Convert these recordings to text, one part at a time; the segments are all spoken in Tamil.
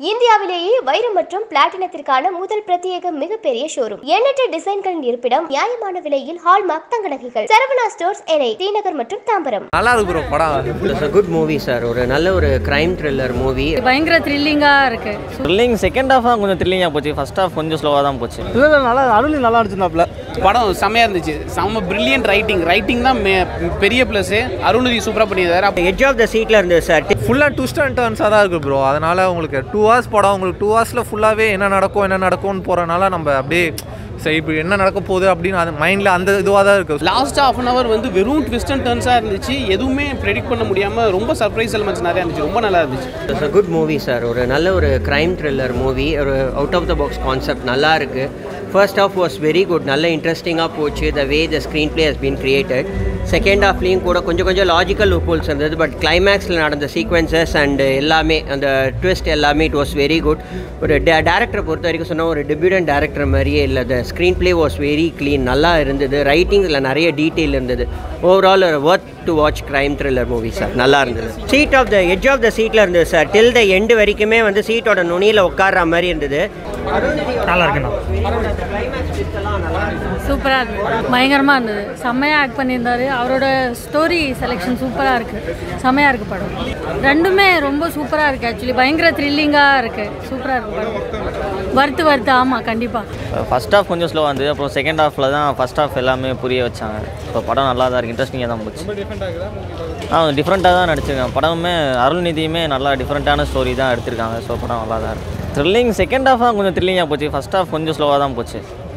இந்தியாவிலேயே வைரம் மற்றும் பிளாட்டினத்திற்கான முதல் பிரத்யேக மிகப்பெரிய ஷோரூம் எண்ணற்ற டிசைன்களின் இருப்பிடம் நியாயமான விலையில் ஹால்மார்க் தங்க நகைகள் சரவணா ஸ்டோர்ஸ் எனை தீநகர் மற்றும் தாம்பரம் நல்லா இருக்கு ப்ரோ படம் it's a good movie sir ஒரு நல்ல ஒரு கிரைம் த்ரில்லர் மூவி பயங்கர த்ரில்லிங்காக இருக்கு த்ரில்லிங் செகண்ட் ஹாஃப் தான் கொஞ்சம் த்ரில்லிங்காக போச்சு ஃபர்ஸ்ட் ஹாஃப் கொஞ்சம் ஸ்லோவாக தான் போச்சு இல்லை நல்லா அருள் நல்லா அடிச்சிருந்தாப்ல படம் செம்மையாக இருந்துச்சு செம்ம பிரில்லியன்ட் ரைட்டிங் ரைட்டிங் தான் மே- பெரிய ப்ளஸ் அருணதி சூப்பராக பண்ணியிருந்தாரு அப்போ எட்ஜ் ஆஃப் த சீட்டில் இருந்தது சார் ஃபுல்லாக ட்விஸ்ட் அண்ட் டர்ன்ஸாக தான் இருக்குது ப்ரோ அதனால் உங்களுக்கு டூ ஹவர்ஸ் படம் உங்களுக்கு டூ ஹவர்ஸில் ஃபுல்லாகவே என்ன நடக்கும் என்ன நடக்கும்னு போகிறனால நம்ம அப்படியே சரி இப்போ என்ன நடக்க போகுது அப்படின்னு அது மைண்டில் அந்த இதுவாக தான் இருக்குது லாஸ்ட் ஹாஃப் அன் அவர் வந்து வெறும் ட்விஸ்ட் அண்ட் டர்ன்ஸாக இருந்துச்சு எதுவுமே ப்ரெடிக்ட் பண்ண முடியாமல் ரொம்ப சர்ப்ரைஸ் எலமெண்ட்ஸ் நிறையா இருந்துச்சு ரொம்ப நல்லா இருந்துச்சு it's a good movie sir ஒரு நல்ல ஒரு கிரைம் த்ரில்லர் மூவி ஒரு out of the box concept நல்லா இருக்கு first half was very good நல்ல இன்ட்ரெஸ்டிங்காக போச்சு the way the screenplay has been created second ஹாஃப்லேயும் கூட கொஞ்சம் கொஞ்சம் லாஜிக்கல் லூப்போல்ஸ் இருந்தது பட் கிளைமேக்ஸில் நடந்த சீக்வன்சஸ் அண்ட் எல்லாமே அந்த ட்விஸ்ட் எல்லாமே இட் வாஸ் வெரி குட் ஒரு டேரக்டரை பொறுத்த வரைக்கும் சொன்னால் ஒரு டெபியூடன் டேரக்டர் மாதிரியே இல்லை the screenplay was very clean நல்லா இருந்தது ரைட்டிங்கில் நிறைய டீட்டெயில் இருந்தது ஓவரால் ஒரு worth to watch crime thriller movie sir நல்லா இருந்தது seat of the edge of the சீட்டில் இருந்தது சார் டில் த எண்டு வரைக்குமே வந்து சீட்டோட நுனியில் உட்கார்ற மாதிரி இருந்தது நல்லா இருக்குண்ணா சூப்பராக இருக்கு பயங்கரமாக இருந்தது செம்மையாக ஆக்ட் பண்ணியிருந்தாரு அவரோட ஸ்டோரி செலெக்ஷன் சூப்பராக இருக்கு செம்மையாக இருக்கு படம் ரெண்டுமே ரொம்ப சூப்பராக இருக்கு ஆக்சுவலி பயங்கர த்ரில்லிங்காக இருக்கு சூப்பராக இருக்கு படம் வருத்து வருத்து ஆமாம் கண்டிப்பாக ஃபர்ஸ்ட் ஹாஃப் கொஞ்சம் ஸ்லோவாக இருந்தது அப்புறம் செகண்ட் ஹாஃபில் தான் ஃபர்ஸ்ட் ஹாஃப் எல்லாமே புரிய வச்சாங்க இப்போ படம் நல்லா தான் இருக்குது இன்ட்ரெஸ்டிங்காக தான் போச்சு ஆ டிஃப்ரெண்ட்டாக தான் நடிச்சிருக்காங்க படமுமே அருள்நிதியுமே நல்லா டிஃப்ரெண்ட்டான ஸ்டோரி தான் எடுத்திருக்காங்க ஸோ படம் நல்லா தான் இருக்குது த்ரில்லிங் செகண்ட் ஹாஃப் தான் கொஞ்சம் த்ரில்லிங்காக போச்சு ஃபர்ஸ்ட் ஹாஃப் கொஞ்சம் ஸ்லோவாக தான் போச்சு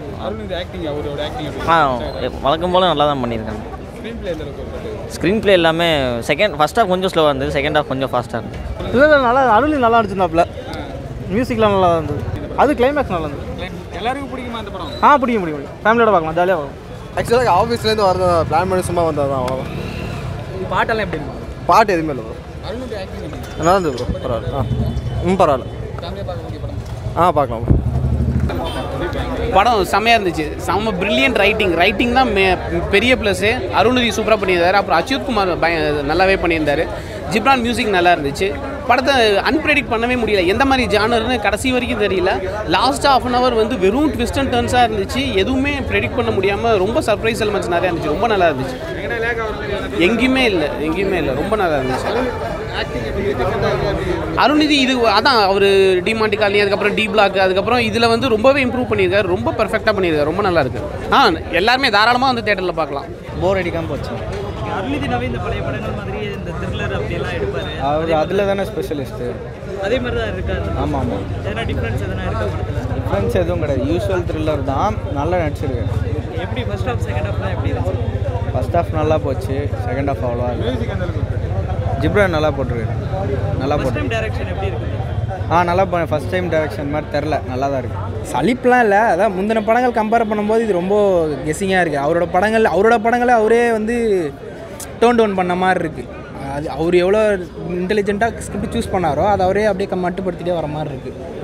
ஆ வழக்கம் போல் நல்லா தான் பண்ணியிருக்காங்க ஸ்க்ரீன் ப்ளே எல்லாமே செகண்ட் ஃபர்ஸ்ட் ஹாஃப் கொஞ்சம் ஸ்லோவாக இருந்தது செகண்ட் ஹாஃப் கொஞ்சம் ஃபாஸ்ட்டாக இருந்தது இல்லை நல்லா அருள் நல்லா அடிச்சிருந்தாப்ல மியூசிக்லாம் நல்லா இருந்தது அது கிளைமேக்ஸ் நல்லா இருந்தது எல்லாருக்கும் பிடிக்குமா அந்த படம் ஆ பிடிக்கும் பிடிக்கும் ஃபேமிலியோட பார்க்கலாம் ஜாலியாக பார்க்கலாம் ஆக்சுவலாக ஆஃபீஸ்லேருந்து வரது பிளான் பண்ணி சும்மா வந்தது தான் அவ்வளோதான் பாட்டெல்லாம் எப்படி பாட்டு எதுவுமே இல்லை ப்ரோ நல்லா இருந்தது ப்ரோ பரவாயில்ல ஆ ம் பரவாயில்ல ஆ பார்க்கலாம் ப்ரோ படம் செம்மையாக இருந்துச்சு செம்ம பிரில்லியன்ட் ரைட்டிங் ரைட்டிங் தான் மே- பெரிய ப்ளஸ் அருணதி சூப்பராக பண்ணியிருந்தாரு அப்புறம் அச்சுத் குமார் பய நல்லாவே பண்ணியிருந்தாரு ஜிப்ரான் மியூசிக் நல்லா இருந்துச்சு படத்தை அன்பிரடிக்ட் பண்ணவே முடியல எந்த மாதிரி ஜானர்னு கடைசி வரைக்கும் தெரியல லாஸ்ட் ஹாஃப் அன் அவர் வந்து வெறும் ட்விஸ்ட் அண்ட் டர்ன்ஸாக இருந்துச்சு எதுவுமே ப்ரெடிக்ட் பண்ண முடியாமல் ரொம்ப சர்ப்ரைஸ் எலமெண்ட்ஸ் நிறையா இருந்துச்சு ரொம்ப நல்லா இருந்துச்சு எங்கேயுமே இல்லை எங்கேயுமே இல்லை ரொம்ப நல்லா இருந்துச்சு அருணிதி இது அதான் அவர் டிமாண்டி காலனி அதுக்கப்புறம் டி பிளாக் அதுக்கப்புறம் இதில் வந்து ரொம்பவே இம்ப்ரூவ் பண்ணியிருக்காரு ரொம்ப பெர்ஃபெக்டாக பண்ணியிருக்காரு ரொம்ப நல்லா இருக்கு ஆ எல்லாருமே தாராளமாக வந்து தேட்டரில் பார்க்கலாம் போர் அடிக்காமல் போச்சு அருள்நிதி நவீன் இந்த பழைய படங்கள் மாதிரி இந்த த்ரில்லர் அப்படியெல்லாம் எடுப்பாரு அவர் அதில் தானே ஸ்பெஷலிஸ்ட்டு அதே மாதிரி தான் இருக்காது ஆமாம் ஆமாம் எதனா டிஃப்ரென்ஸ் எதனா இருக்கா படத்தில் டிஃப்ரென்ஸ் எதுவும் கிடையாது யூஸ்வல் த்ரில்லர் தான் நல்லா நடிச்சிருக்காரு எப்படி ஃபர்ஸ்ட் ஹாஃப் செகண்ட் ஹாஃப்லாம் எப்படி இருந்துச்சு ஃபர்ஸ்ட் ஹாஃப் நல்லா போச்சு செகண்ட் ஹாஃப் அவ்வளோவா ஜிப்ரான் நல்லா போட்டிருக்காரு நல்லா ஃபர்ஸ்ட் போட்டு டைம் டைரக்ஷன் எப்படி இருக்குது ஆ நல்லா பண்ண ஃபஸ்ட் டைம் டைரக்ஷன் மாதிரி தெரில நல்லா தான் இருக்குது சலிப்புலாம் இல்லை அதான் முந்தின படங்கள் கம்பேர் பண்ணும்போது இது ரொம்ப கெஸ்ஸிங்காக இருக்குது அவரோட படங்கள் அவரோட படங்களை அவரே வந்து டோன் டவுன் பண்ண மாதிரி இருக்குது அது அவர் எவ்வளோ இன்டெலிஜென்ட்டாக ஸ்கிரிப்ட் சூஸ் பண்ணாரோ அதை அவரே அப்படியே க- மட்டுப்படுத்திட்டே வர மாதிரி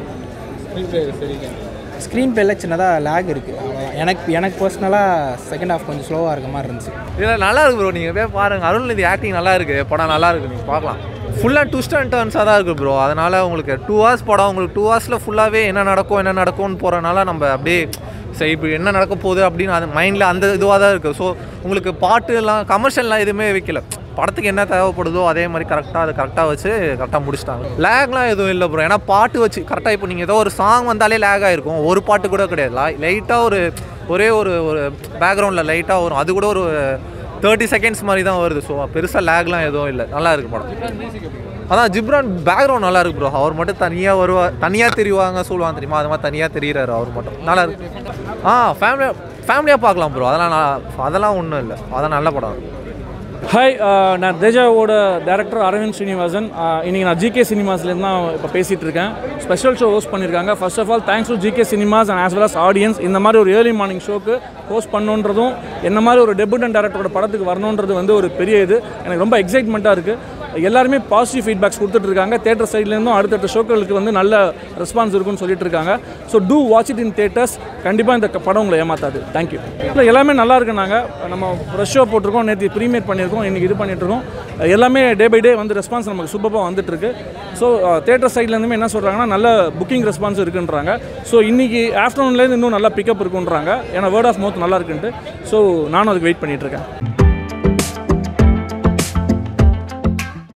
இருக்குது ஸ்க்ரீன் பிளேல சின்னதாக லேக் இருக்குது எனக்கு எனக்கு பர்சனலாக செகண்ட் ஹாஃப் கொஞ்சம் ஸ்லோவாக இருக்க மாதிரி இருந்துச்சு இல்லை நல்லா இருக்கு ப்ரோ நீங்கள் போய் பாருங்கள் அருள்நிதி ஆக்டிங் நல்லா இருக்கு படம் நல்லா இருக்கு நீங்கள் பார்க்கலாம் ஃபுல்லாக ட்விஸ்ட் அண்ட் டர்ன்ஸாக தான் இருக்குது ப்ரோ அதனால் உங்களுக்கு டூ ஹவர்ஸ் படம் உங்களுக்கு டூ ஹவர்ஸில் ஃபுல்லாகவே என்ன நடக்கும் என்ன நடக்கும்னு போகிறனால நம்ம அப்படியே சரி இப்போ என்ன நடக்க போகுது அப்படின்னு அது மைண்டில் அந்த இதுவாக தான் இருக்குது ஸோ உங்களுக்கு பாட்டு எல்லாம் கமர்ஷியல்லாம் எதுவுமே வைக்கல படத்துக்கு என்ன தேவைப்படுதோ அதே மாதிரி கரெக்டாக அதை கரெக்டாக வச்சு கரெக்டாக முடிச்சிட்டாங்க லேக்லாம் எதுவும் இல்லை ப்ரோ ஏன்னா பாட்டு வச்சு கரெக்டாக இப்போ நீங்கள் ஏதோ ஒரு சாங் வந்தாலே லேக் ஆகிருக்கும் ஒரு பாட்டு கூட கிடையாது லைட்டாக ஒரு ஒரே ஒரு ஒரு பேக்ரவுண்டில் லைட்டாக வரும் அது கூட ஒரு தேர்ட்டி செகண்ட்ஸ் மாதிரி தான் வருது ஸோ பெருசாக லேக்லாம் எதுவும் இல்லை நல்லா இருக்கு படம் அதான் ஜிப்ரான் பேக்ரவுண்ட் நல்லா இருக்கு ப்ரோ அவர் மட்டும் தனியாக வருவா தனியாக தெரிவாங்க சொல்லுவாங்க தெரியுமா அது மாதிரி தனியாக தெரியுறாரு அவர் மட்டும் நல்லா இருக்கு ஆ ஃபேமிலியாக ஃபேமிலியாக பார்க்கலாம் ப்ரோ அதெல்லாம் நான் அதெல்லாம் ஒன்றும் இல்லை அதெல்லாம் நல்ல படம் ஹாய் நான் தேஜாவோட டேரக்டர் அரவிந்த் ஸ்ரீனிவாசன் ஆஹ் இன்னைக்கு நான் ஜிகே சினிமாஸ்லேருந்து தான் இப்போ பேசிகிட்டு இருக்கேன் ஸ்பெஷல் ஷோ ஹோஸ்ட் பண்ணியிருக்காங்க first of all thanks to GK cinemas and as well as audience இந்த மாதிரி ஒரு ஏர்லி மார்னிங் ஷோக்கு ஹோஸ்ட் பண்ணுன்றதும் என்ன மாதிரி ஒரு டெபுட்டன் டேரக்டரோட படத்துக்கு வரணுன்றது வந்து ஒரு பெரிய இது எனக்கு ரொம்ப எக்ஸைட்மெண்ட்டாக இருக்குது எல்லாருமே பாசிட்டிவ் ஃபீட்பேக்ஸ் கொடுத்துட்டு இருக்காங்க தேட்டர் சைட்லேருந்தும் அடுத்தடுத்த ஷோக்களுக்கு வந்து நல்ல ரெஸ்பான்ஸ் இருக்குன்னு சொல்லிட்டு இருக்காங்க so do watch it in theatres கண்டிப்பாக இந்த க- படம் உங்களை ஏமாத்தாது தேங்க்யூ இல்லை எல்லாமே நல்லா இருக்கு நாங்கள் நம்ம ஃப்ரெஷ் ஷோ போட்டிருக்கோம் நேற்று ப்ரீமியர் பண்ணியிருக்கோம் இன்றைக்கி இது பண்ணிட்டு இருக்கோம் எல்லாமே டே பை டே வந்து ரெஸ்பான்ஸ் நமக்கு சூப்பராக வந்துட்டுருக்கு ஸோ தேட்டர் சைட்லேருந்துமே என்ன சொல்கிறாங்கன்னா நல்ல புக்கிங் ரெஸ்பான்ஸ் இருக்குன்றாங்க ஸோ இன்றைக்கி ஆஃப்டர்நூன்லேருந்து இன்னும் நல்லா பிக்கப் இருக்குன்றாங்க ஏன்னா வேர்ட் ஆஃப் மவுத் நல்லா இருக்குன்ட்டு ஸோ நானும் அதுக்கு வெயிட் பண்ணிகிட்ருக்கேன்